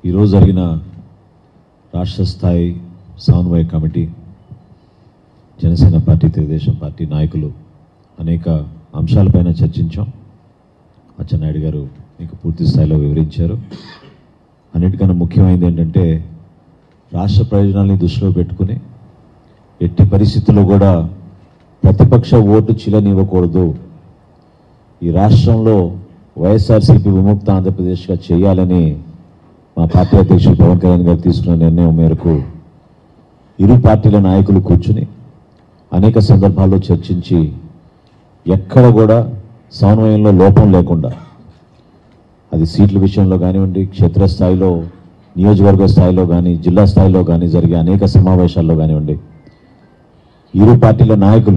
ఈరోజు జరిగిన రాష్ట్ర స్థాయి సమన్వయ committee Janasena party Telugu Desam party నాయకులు అనేక అంశాలపైన చర్చించాం అచ్చెన్నాయుడు గారు మీకు పూర్తి స్థాయిలో వివరించారు అన్నిటికన్నా ముఖ్యమైనది ఏంటంటే రాష్ట్ర ప్రయోజనాల్ని దృష్టిలో పెట్టుకుని ఎట్టి పరిస్థితుల్లో కూడా ప్రతిపక్ష ఓటు చిలనివ్వకూడదు ఈ రాష్ట్రంలో వైఎస్ఆర్సీపీ విముక్త ఆంధ్రప్రదేశ్గా చేయాలని మా పార్టీ అధ్యక్షుడు పవన్ కళ్యాణ్ గారు తీసుకున్న నిర్ణయం మేరకు ఇరు పార్టీల నాయకులు కూర్చుని అనేక సందర్భాల్లో చర్చించి ఎక్కడ కూడా సమన్వయంలో లోపం లేకుండా అది సీట్ల విషయంలో కానివ్వండి క్షేత్రస్థాయిలో నియోజకవర్గ స్థాయిలో కానీ జిల్లా స్థాయిలో కానీ జరిగే అనేక సమావేశాల్లో కానివ్వండి ఇరు పార్టీల నాయకులు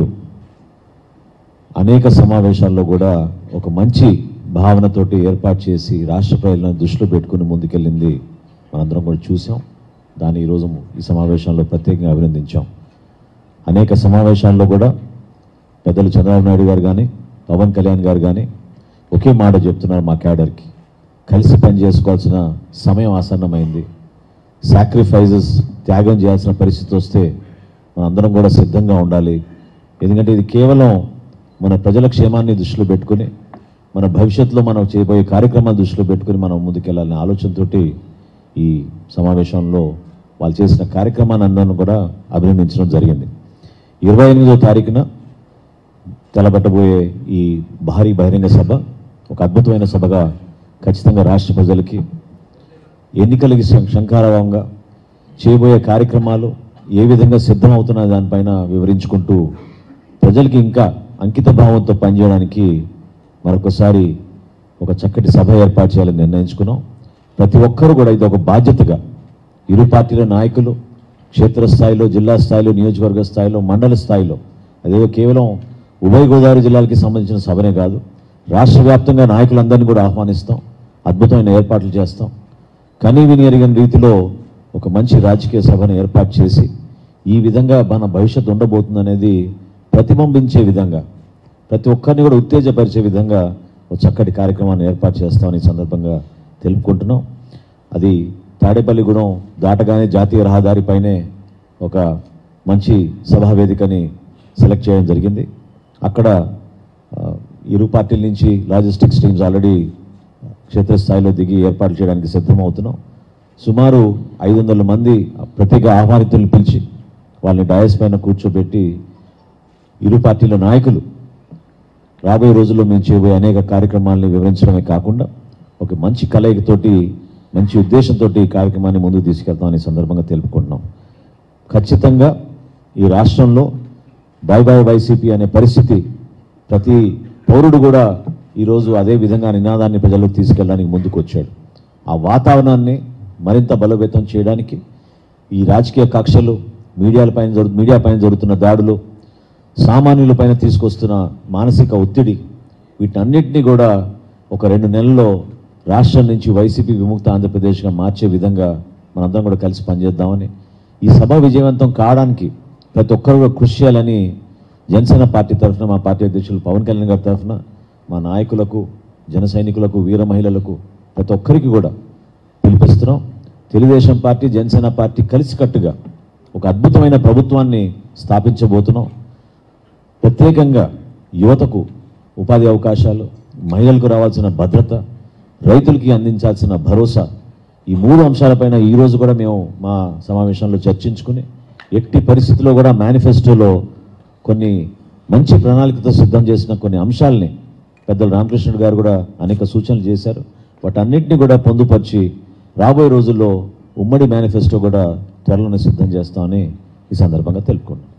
అనేక సమావేశాల్లో కూడా ఒక మంచి భావనతోటి ఏర్పాటు చేసి రాష్ట్ర ప్రజలను దృష్టిలో పెట్టుకుని ముందుకెళ్ళింది మనందరం కూడా చూసాం దాన్ని ఈరోజు ఈ సమావేశంలో ప్రత్యేకంగా అభినందించాం అనేక సమావేశాల్లో కూడా పెద్దలు చంద్రబాబు నాయుడు గారు కానీ పవన్ కళ్యాణ్ గారు కానీ ఒకే మాట చెప్తున్నారు మా క్యాడర్కి కలిసి పని చేసుకోవాల్సిన సమయం ఆసన్నమైంది సాక్రిఫైజెస్ త్యాగం చేయాల్సిన పరిస్థితి వస్తే మనందరం కూడా సిద్ధంగా ఉండాలి ఎందుకంటే ఇది కేవలం మన ప్రజల క్షేమాన్ని దృష్టిలో పెట్టుకుని మన భవిష్యత్తులో మనం చేయబోయే కార్యక్రమాలు దృష్టిలో పెట్టుకుని మనం ముందుకెళ్ళాలనే ఆలోచనతోటి ఈ సమావేశంలో వాళ్ళు చేసిన కార్యక్రమాన్ని అందరిని కూడా అభినందించడం జరిగింది ఇరవై ఎనిమిదో తారీఖున తలబట్టబోయే ఈ భారీ బహిరంగ సభ ఒక అద్భుతమైన సభగా ఖచ్చితంగా రాష్ట్ర ప్రజలకి ఎన్నికలకి శం- శంఖారావంగా చేయబోయే కార్యక్రమాలు ఏ విధంగా సిద్ధమవుతున్న దానిపైన వివరించుకుంటూ ప్రజలకి ఇంకా అంకిత భావంతో పనిచేయడానికి మరొకసారి ఒక చక్కటి సభ ఏర్పాటు చేయాలని నిర్ణయించుకున్నాం ప్రతి ఒక్కరూ కూడా ఇది ఒక బాధ్యతగా ఇరు పార్టీల నాయకులు క్షేత్రస్థాయిలో జిల్లా స్థాయిలో నియోజకవర్గ స్థాయిలో మండల స్థాయిలో అదేదో కేవలం ఉభయ గోదావరి జిల్లాలకి సంబంధించిన సభనే కాదు రాష్ట్ర వ్యాప్తంగా నాయకులందరినీ కూడా ఆహ్వానిస్తాం అద్భుతమైన ఏర్పాట్లు చేస్తాం కనీ విని ఎరిగిన రీతిలో ఒక మంచి రాజకీయ సభను ఏర్పాటు చేసి ఈ విధంగా మన భవిష్యత్తు ఉండబోతుందనేది ప్రతిబింబించే విధంగా ప్రతి ఒక్కరిని కూడా ఉత్తేజపరిచే విధంగా ఒక చక్కటి కార్యక్రమాన్ని ఏర్పాటు చేస్తామని ఈ సందర్భంగా తెలుపుకుంటున్నాం అది తాడేపల్లిగూడెం దాటగానే జాతీయ రహదారిపైనే ఒక మంచి సభా వేదికని సెలెక్ట్ చేయడం జరిగింది అక్కడ ఆ, ఇరు పార్టీల నుంచి లాజిస్టిక్స్ టీమ్స్ ఆల్రెడీ క్షేత్రస్థాయిలో దిగి ఏర్పాటు చేయడానికి సిద్ధమవుతున్నాం సుమారు ఐదు వందల మంది ప్రత్యేక ఆహ్వానితులను పిలిచి వాళ్ళని డయస్ పైన కూర్చోబెట్టి ఇరు పార్టీల నాయకులు రాబోయే రోజుల్లో మేము చేయబోయే అనేక కార్యక్రమాలను వివరించడమే కాకుండా ఒక మంచి కలయికతోటి మంచి ఉద్దేశంతో ఈ కార్యక్రమాన్ని ముందుకు తీసుకెళ్తామని ఈ సందర్భంగా తెలుపుకుంటున్నాం ఖచ్చితంగా ఈ రాష్ట్రంలో బై బై వైసీపీ అనే పరిస్థితి ప్రతి పౌరుడు కూడా ఈరోజు అదే విధంగా నినాదాన్ని ప్రజలకు తీసుకెళ్ళడానికి ముందుకు వచ్చాడు ఆ వాతావరణాన్ని మరింత బలోపేతం చేయడానికి ఈ రాజకీయ కక్షలు మీడియాలపైన జరుగు మీడియా పైన జరుగుతున్న దాడులు సామాన్యులపైన తీసుకొస్తున్న మానసిక ఒత్తిడి వీటన్నిటినీ కూడా ఒక రెండు నెలల్లో రాష్ట్రం నుంచి వైసీపీ విముక్త ఆంధ్రప్రదేశ్గా మార్చే విధంగా మనందరం కూడా కలిసి పనిచేద్దామని ఈ సభ విజయవంతం కావడానికి ప్రతి ఒక్కరు కూడా కృషి చేయాలని జనసేన పార్టీ తరఫున మా పార్టీ అధ్యక్షులు పవన్ కళ్యాణ్ గారి తరఫున మా నాయకులకు జన సైనికులకు వీర మహిళలకు ప్రతి ఒక్కరికి కూడా పిలిపిస్తున్నాం తెలుగుదేశం పార్టీ జనసేన పార్టీ కలిసికట్టుగా ఒక అద్భుతమైన ప్రభుత్వాన్ని స్థాపించబోతున్నాం ప్రత్యేకంగా యువతకు ఉపాధి అవకాశాలు మహిళలకు రావాల్సిన భద్రత రైతులకి అందించాల్సిన భరోసా ఈ మూడు అంశాలపైన ఈ రోజు కూడా మేము మా సమావేశంలో చర్చించుకుని ఎట్టి పరిస్థితుల్లో కూడా మేనిఫెస్టోలో కొన్ని మంచి ప్రణాళికతో సిద్ధం చేసిన కొన్ని అంశాలని పెద్దలు రామకృష్ణుడు గారు కూడా అనేక సూచనలు చేశారు వాటన్నిటిని కూడా పొందుపరిచి రాబోయే రోజుల్లో ఉమ్మడి మేనిఫెస్టో కూడా త్వరలోనే సిద్ధం చేస్తామని ఈ సందర్భంగా తెలుపుకున్నాం